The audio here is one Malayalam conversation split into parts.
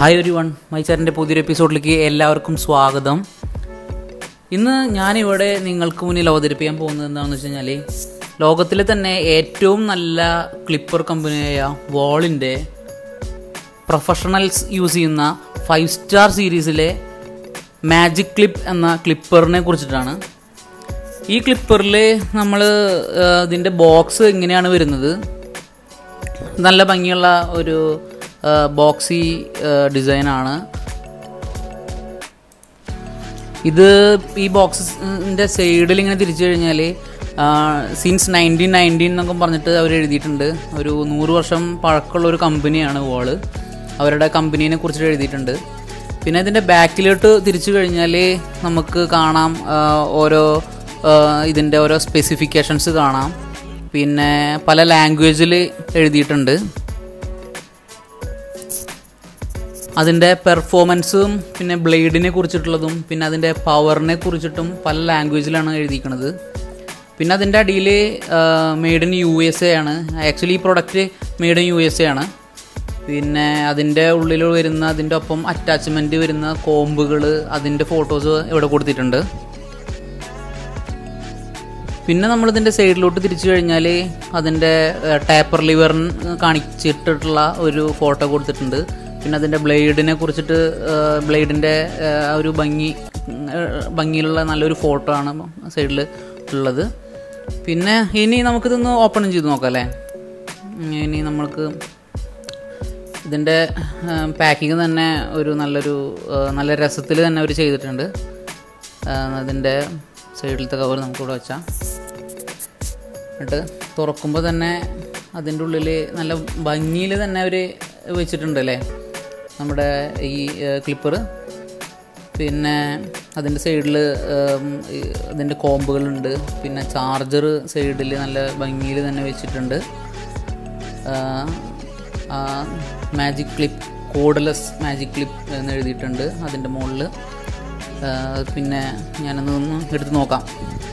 ഹായ് ഒരു വൺ മൈച്ചാറിൻ്റെ പുതിയൊരു എപ്പിസോഡിലേക്ക് എല്ലാവർക്കും സ്വാഗതം ഇന്ന് ഞാനിവിടെ നിങ്ങൾക്ക് മുന്നിൽ അവതരിപ്പിക്കാൻ പോകുന്നത് എന്താണെന്ന് വെച്ച് കഴിഞ്ഞാൽ ലോകത്തിലെ തന്നെ ഏറ്റവും നല്ല ക്ലിപ്പർ കമ്പനിയായ വോളിൻ്റെ പ്രൊഫഷണൽസ് യൂസ് ചെയ്യുന്ന ഫൈവ് സ്റ്റാർ സീരീസിലെ മാജിക് ക്ലിപ്പ് എന്ന ക്ലിപ്പറിനെ കുറിച്ചിട്ടാണ് ഈ ക്ലിപ്പറിൽ നമ്മൾ ഇതിൻ്റെ ബോക്സ് എങ്ങനെയാണ് വരുന്നത് നല്ല ഭംഗിയുള്ള ഒരു ബോക്സി ഡിസൈനാണ് ഇത് ഈ ബോക്സിൻ്റെ സൈഡിൽ ഇങ്ങനെ തിരിച്ചു കഴിഞ്ഞാൽ സിൻസ് നയൻറ്റീൻ നയൻറ്റീൻ എന്നൊക്കെ പറഞ്ഞിട്ട് അവർ എഴുതിയിട്ടുണ്ട് ഒരു നൂറ് വർഷം പഴക്കമുള്ള ഒരു കമ്പനിയാണ് വോള് അവരുടെ കമ്പനീനെ കുറിച്ചിട്ട് എഴുതിയിട്ടുണ്ട് പിന്നെ ഇതിൻ്റെ ബാക്കിലോട്ട് തിരിച്ചു കഴിഞ്ഞാൽ നമുക്ക് കാണാം ആ, ഓരോ ആ, ഇതിൻ്റെ ഓരോ സ്പെസിഫിക്കേഷൻസ് കാണാം പിന്നെ പല ലാംഗ്വേജിൽ എഴുതിയിട്ടുണ്ട് അതിൻ്റെ പെർഫോമൻസും പിന്നെ ബ്ലേഡിനെ കുറിച്ചിട്ടുള്ളതും പിന്നെ അതിൻ്റെ പവറിനെ കുറിച്ചിട്ടും പല ലാംഗ്വേജിലാണ് എഴുതിയിരിക്കുന്നത് പിന്നെ അതിൻ്റെ അടിയിൽ made in U S A ആണ് ആക്ച്വലി ഈ product made in U S A ആണ് പിന്നെ അതിൻ്റെ ഉള്ളിൽ വരുന്ന അതിൻ്റെ ഒപ്പം അറ്റാച്ച്മെൻറ്റ് വരുന്ന കോമ്പുകൾ അതിൻ്റെ ഫോട്ടോസ് ഇവിടെ കൊടുത്തിട്ടുണ്ട് പിന്നെ നമ്മളിതിൻ്റെ സൈഡിലോട്ട് തിരിച്ചു കഴിഞ്ഞാൽ അതിൻ്റെ ടാപ്പർ ലിവർ കാണിച്ചിട്ടുള്ള ഒരു ഫോട്ടോ കൊടുത്തിട്ടുണ്ട് പിന്നെ അതിൻ്റെ ബ്ലേഡിനെ കുറിച്ചിട്ട് ബ്ലേഡിൻ്റെ ഒരു ഭംഗി ആ, ഭംഗിയിലുള്ള നല്ലൊരു ഫോട്ടോ ആണ് സൈഡിൽ ഉള്ളത് പിന്നെ ഇനി നമുക്കിതൊന്ന് ഓപ്പൺ ചെയ്ത് നോക്കാം അല്ലേ ഇനി നമ്മൾക്ക് ഇതിൻ്റെ പാക്കിങ് തന്നെ ഒരു നല്ലൊരു ആ, നല്ല രസത്തിൽ തന്നെ അവർ ചെയ്തിട്ടുണ്ട് ആ, അതിൻ്റെ സൈഡിലത്തെ കവർ നമുക്കിവിടെ വെച്ചാൽ എന്നിട്ട് തുറക്കുമ്പോൾ തന്നെ അതിൻ്റെ ഉള്ളിൽ നല്ല ഭംഗിയിൽ തന്നെ അവർ വെച്ചിട്ടുണ്ട് അല്ലേ നമ്മുടെ ഈ ക്ലിപ്പർ പിന്നെ അതിൻ്റെ സൈഡിൽ അതിൻ്റെ കോമ്പുകളുണ്ട് പിന്നെ ചാർജർ സൈഡിൽ നല്ല ഭംഗിയിൽ തന്നെ വെച്ചിട്ടുണ്ട് magic clip cordless magic clip എന്ന് എഴുതിയിട്ടുണ്ട് അതിൻ്റെ മുകളിൽ പിന്നെ ഞാനൊന്ന് ഒന്ന് എടുത്ത് നോക്കാം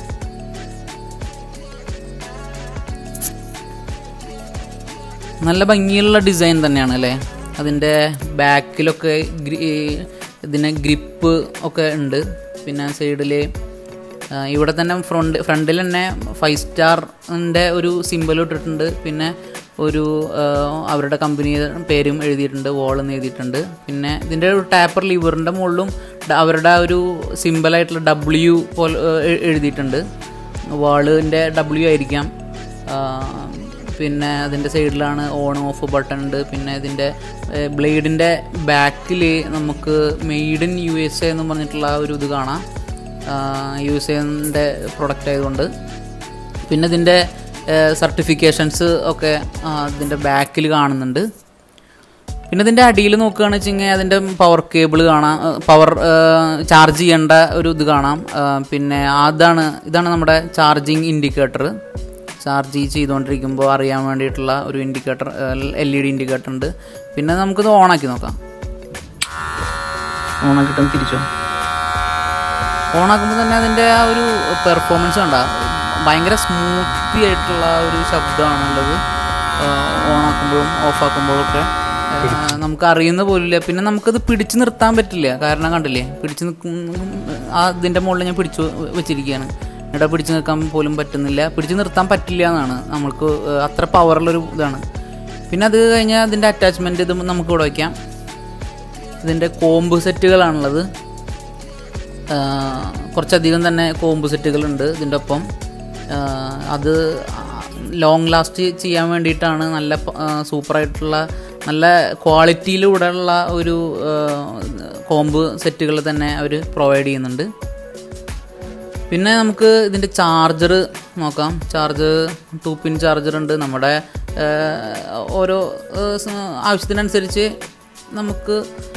നല്ല ഭംഗിയുള്ള ഡിസൈൻ തന്നെയാണ് അല്ലേ അതിൻ്റെ ബാക്കിലൊക്കെ ഗ്രി- ഈ ഇതിന് ഗ്രിപ്പ് ഒക്കെ ഉണ്ട് പിന്നെ സൈഡിൽ ഇവിടെ തന്നെ ഫ്രണ്ട് ഫ്രണ്ടിൽ തന്നെ ഫൈവ് സ്റ്റാറിൻ്റെ ഒരു സിമ്പൽ ഇട്ടിട്ടുണ്ട് പിന്നെ ഒരു ആ, അവരുടെ കമ്പനി പേരും എഴുതിയിട്ടുണ്ട് വോൾ എന്ന് എഴുതിയിട്ടുണ്ട് പിന്നെ ഇതിൻ്റെ ഒരു ടാപ്പർ ലിവറിൻ്റെ മുകളിലും ഡ- അവരുടെ ആ ഒരു സിമ്പിളായിട്ടുള്ള ഡബ്ല്യു പോലെ ആ, എ- എഴുതിയിട്ടുണ്ട് വാളിൻ്റെ ഡബ്ല്യു ആയിരിക്കാം ആ, പിന്നെ അതിൻ്റെ സൈഡിലാണ് ഓൺ ഓഫ് ബട്ടൺ ഉണ്ട് പിന്നെ ഇതിൻ്റെ ബ്ലേഡിൻ്റെ ബാക്കിൽ നമുക്ക് made in U S A എന്ന് പറഞ്ഞിട്ടുള്ള ആ ഒരു ഇത് കാണാം യു എസ് എൻ്റെ പ്രൊഡക്റ്റ് ആയതുകൊണ്ട് പിന്നെ ഇതിൻ്റെ സർട്ടിഫിക്കേഷൻസ് ഒക്കെ ആ, ഇതിൻ്റെ ബാക്കിൽ കാണുന്നുണ്ട് പിന്നെ ഇതിൻ്റെ അടിയിൽ നോക്കുകയാണെന്ന് വെച്ച് കഴിഞ്ഞാൽ അതിൻ്റെ പവർ കേബിൾ കാണാം പവർ ചാർജ് ചെയ്യേണ്ട ഒരു ഇത് കാണാം ആ, പിന്നെ അതാണ് ഇതാണ് നമ്മുടെ ചാർജിങ് ഇൻഡിക്കേറ്റർ ചാർജ് ചെയ്തുകൊണ്ടിരിക്കുമ്പോൾ അറിയാൻ വേണ്ടിയിട്ടുള്ള ഒരു indicator L E D indicator ഉണ്ട് പിന്നെ നമുക്കിത് ഓണാക്കി നോക്കാം ഓണാക്കിയിട്ട് തിരിച്ചോ ഓണാക്കുമ്പോൾ തന്നെ അതിൻ്റെ ആ ഒരു പെർഫോമൻസ് കണ്ട ഭയങ്കര സ്മൂത്തി ആയിട്ടുള്ള ഒരു ശബ്ദമാണുള്ളത് ഓണാക്കുമ്പോഴും ഓഫാക്കുമ്പോഴും ഒക്കെ ആ, നമുക്ക് അറിയുന്ന പോലില്ല പിന്നെ നമുക്കത് പിടിച്ചു നിർത്താൻ പറ്റില്ല കാരണം കണ്ടില്ലേ പിടിച്ചു നിൽക്കും ആ ഇതിൻ്റെ മുകളിൽ ഞാൻ പിടിച്ചു വെച്ചിരിക്കുകയാണ് ഇവിടെ പിടിച്ചു നിൽക്കാൻ പോലും പറ്റുന്നില്ല പിടിച്ചു നിർത്താൻ പറ്റില്ല എന്നാണ് നമുക്ക് അത്ര പവറുള്ളൊരു ഇതാണ് പിന്നെ അത് കഴിഞ്ഞാൽ അതിൻ്റെ അറ്റാച്ച്മെൻറ്റ് ഇത് നമുക്ക് ഇവിടെ വയ്ക്കാം ഇതിൻ്റെ കോമ്പ് സെറ്റുകളാണുള്ളത് ആ, കുറച്ചധികം തന്നെ കോമ്പ് സെറ്റുകളുണ്ട് ഇതിൻ്റെ ഒപ്പം ആ, അത് ലോങ് ലാസ്റ്റ് ചെയ്യാൻ വേണ്ടിയിട്ടാണ് നല്ല പ- ആ, സൂപ്പറായിട്ടുള്ള നല്ല ക്വാളിറ്റിയിലൂടെയുള്ള ഒരു ആ, കോമ്പ് സെറ്റുകൾ തന്നെ അവർ പ്രൊവൈഡ് ചെയ്യുന്നുണ്ട് പിന്നെ നമുക്ക് ഇതിൻ്റെ ചാർജർ നോക്കാം ചാർജർ ടു പിൻ ചാർജർ ഉണ്ട് നമ്മുടെ ആ, ഓരോ ആ, സ- ആവശ്യത്തിനനുസരിച്ച് നമുക്ക്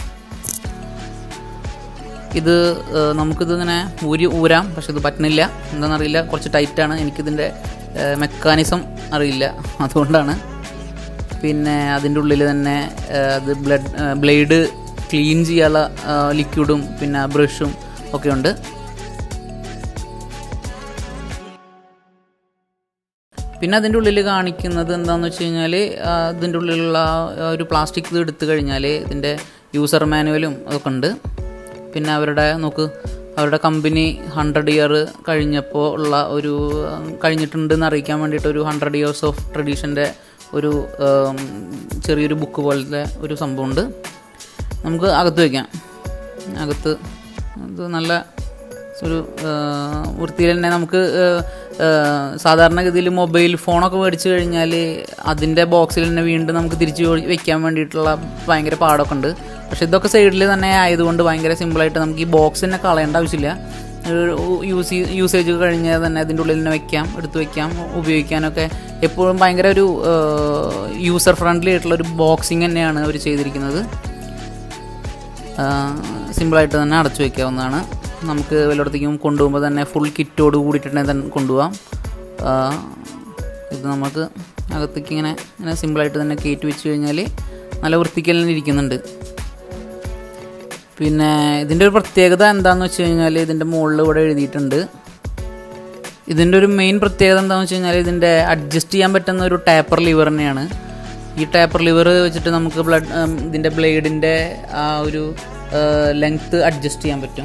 ഇത് ഏഹ്, നമുക്കിത് ഇങ്ങനെ ഊരി ഊരാം പക്ഷെ ഇത് പറ്റുന്നില്ല എന്താണെന്നറിയില്ല കുറച്ച് ടൈറ്റാണ് എനിക്കിതിൻ്റെ മെക്കാനിസം അറിയില്ല അതുകൊണ്ടാണ് പിന്നെ അതിൻ്റെ ഉള്ളിൽ തന്നെ ഏഹ്, അത് ബ്ലഡ് ബ്ലേഡ് ക്ലീൻ ചെയ്യാനുള്ള ലിക്വിഡും പിന്നെ ബ്രഷും ഒക്കെ ഉണ്ട് പിന്നെ അതിൻ്റെ ഉള്ളിൽ കാണിക്കുന്നത് എന്താണെന്ന് വെച്ച് കഴിഞ്ഞാൽ അതിൻ്റെ ഉള്ളിലുള്ള ആ ഒരു പ്ലാസ്റ്റിക് ഇത് എടുത്തു കഴിഞ്ഞാൽ ഇതിൻ്റെ യൂസർ മാനുവലും അതൊക്കെ ഉണ്ട് പിന്നെ അവരുടെ നോക്ക് അവരുടെ കമ്പനി ഹൺഡ്രഡ് ഇയർ കഴിഞ്ഞപ്പോൾ ഉള്ള ഒരു ഉം, കഴിഞ്ഞിട്ടുണ്ടെന്ന് അറിയിക്കാൻ വേണ്ടിയിട്ട് ഒരു ഹൺഡ്രഡ് ഇയേഴ്സ് ഓഫ് ട്രഡീഷൻ്റെ ഒരു ഉം, ചെറിയൊരു ബുക്ക് പോലത്തെ ഒരു സംഭവമുണ്ട് നമുക്ക് അകത്ത് വയ്ക്കാം അകത്ത് അത് നല്ല ഒരു വൃത്തിയിൽ തന്നെ നമുക്ക് ആ, ആ, സാധാരണഗതിയിൽ മൊബൈൽ ഫോണൊക്കെ മേടിച്ച് കഴിഞ്ഞാൽ അതിൻ്റെ ബോക്സിൽ തന്നെ വീണ്ടും നമുക്ക് തിരിച്ച് വെക്കാൻ വേണ്ടിയിട്ടുള്ള ഭയങ്കര പാടൊക്കെ ഉണ്ട് പക്ഷേ ഇതൊക്കെ സൈഡിൽ തന്നെ ആയതുകൊണ്ട് ഭയങ്കര സിമ്പിളായിട്ട് നമുക്ക് ഈ ബോക്സ് തന്നെ കളയേണ്ട ആവശ്യമില്ല യൂസ് യൂസേജ് കഴിഞ്ഞാൽ തന്നെ അതിൻ്റെ ഉള്ളിൽ തന്നെ വെക്കാം എടുത്ത് വെക്കാം ഉപയോഗിക്കാനൊക്കെ എപ്പോഴും ഭയങ്കര ഒരു യൂസർ ഫ്രണ്ട്ലി ആയിട്ടുള്ള ഒരു ബോക്സിങ് തന്നെയാണ് അവർ ചെയ്തിരിക്കുന്നത് സിമ്പിളായിട്ട് തന്നെ അടച്ചു വയ്ക്കാവുന്നതാണ് നമുക്ക് വല്ലയിടത്തേക്കും കൊണ്ടുപോകുമ്പോൾ തന്നെ ഫുൾ കിറ്റോട് കൂടിയിട്ട് തന്നെ കൊണ്ടുപോകാം ആ, ഇത് നമുക്ക് അകത്തേക്ക് ഇങ്ങനെ ഇങ്ങനെ സിമ്പിളായിട്ട് തന്നെ കയറ്റി വെച്ച് കഴിഞ്ഞാൽ നല്ല വൃത്തിക്ക് തന്നെ ഇരിക്കുന്നുണ്ട് പിന്നെ ഇതിൻ്റെ ഒരു പ്രത്യേകത എന്താണെന്ന് വെച്ച് കഴിഞ്ഞാൽ ഇതിൻ്റെ മുകളിൽ ഇവിടെ എഴുതിയിട്ടുണ്ട് ഇതിൻ്റെ ഒരു മെയിൻ പ്രത്യേകത എന്താണെന്ന് വെച്ച് കഴിഞ്ഞാൽ ഇതിൻ്റെ അഡ്ജസ്റ്റ് ചെയ്യാൻ പറ്റുന്ന ഒരു ടാപ്പർ ലിവർ തന്നെയാണ് ഈ ടാപ്പർ ലിവർ വെച്ചിട്ട് നമുക്ക് ബ്ലഡ് ഇതിൻ്റെ ബ്ലേഡിൻ്റെ ആ ഒരു ലെങ്ത്ത് അഡ്ജസ്റ്റ് ചെയ്യാൻ പറ്റും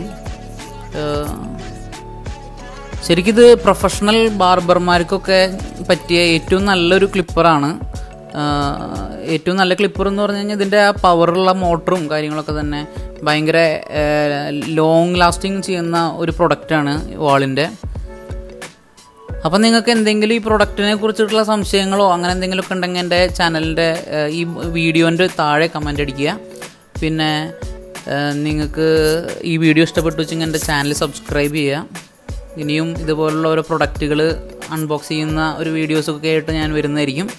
ശരിക്കും ഇത് പ്രൊഫഷണൽ ബാർബർമാർക്കൊക്കെ പറ്റിയ ഏറ്റവും നല്ലൊരു ക്ലിപ്പറാണ് ഏറ്റവും നല്ല ക്ലിപ്പർ എന്ന് പറഞ്ഞു കഴിഞ്ഞാൽ ഇതിൻ്റെ ആ പവറുള്ള മോട്ടറും കാര്യങ്ങളൊക്കെ തന്നെ ഭയങ്കര ലോങ് ലാസ്റ്റിംഗ് ചെയ്യുന്ന ഒരു പ്രൊഡക്റ്റാണ് വാളിൻ്റെ അപ്പം നിങ്ങൾക്ക് എന്തെങ്കിലും ഈ പ്രൊഡക്റ്റിനെ കുറിച്ചിട്ടുള്ള സംശയങ്ങളോ അങ്ങനെ എന്തെങ്കിലുമൊക്കെ ഉണ്ടെങ്കിൽ എൻ്റെ ചാനലിൻ്റെ ഈ വീഡിയോൻ്റെ താഴെ കമൻ്റ് അടിക്കുക പിന്നെ ഏഹ്, നിങ്ങൾക്ക് ഈ വീഡിയോ ഇഷ്ടപ്പെട്ടു വെച്ചെങ്കിൽ എൻ്റെ ചാനൽ സബ്സ്ക്രൈബ് ചെയ്യുക ഇനിയും ഇതുപോലുള്ള ഓരോ പ്രൊഡക്റ്റുകൾ അൺബോക്സ് ചെയ്യുന്ന ഒരു വീഡിയോസൊക്കെ ആയിട്ട് ഞാൻ വരുന്നതായിരിക്കും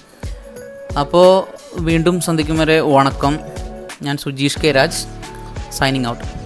അപ്പോൾ വീണ്ടും സന്ധിക്കും വരെ വണക്കം ഞാൻ Sujeesh K Raj signing out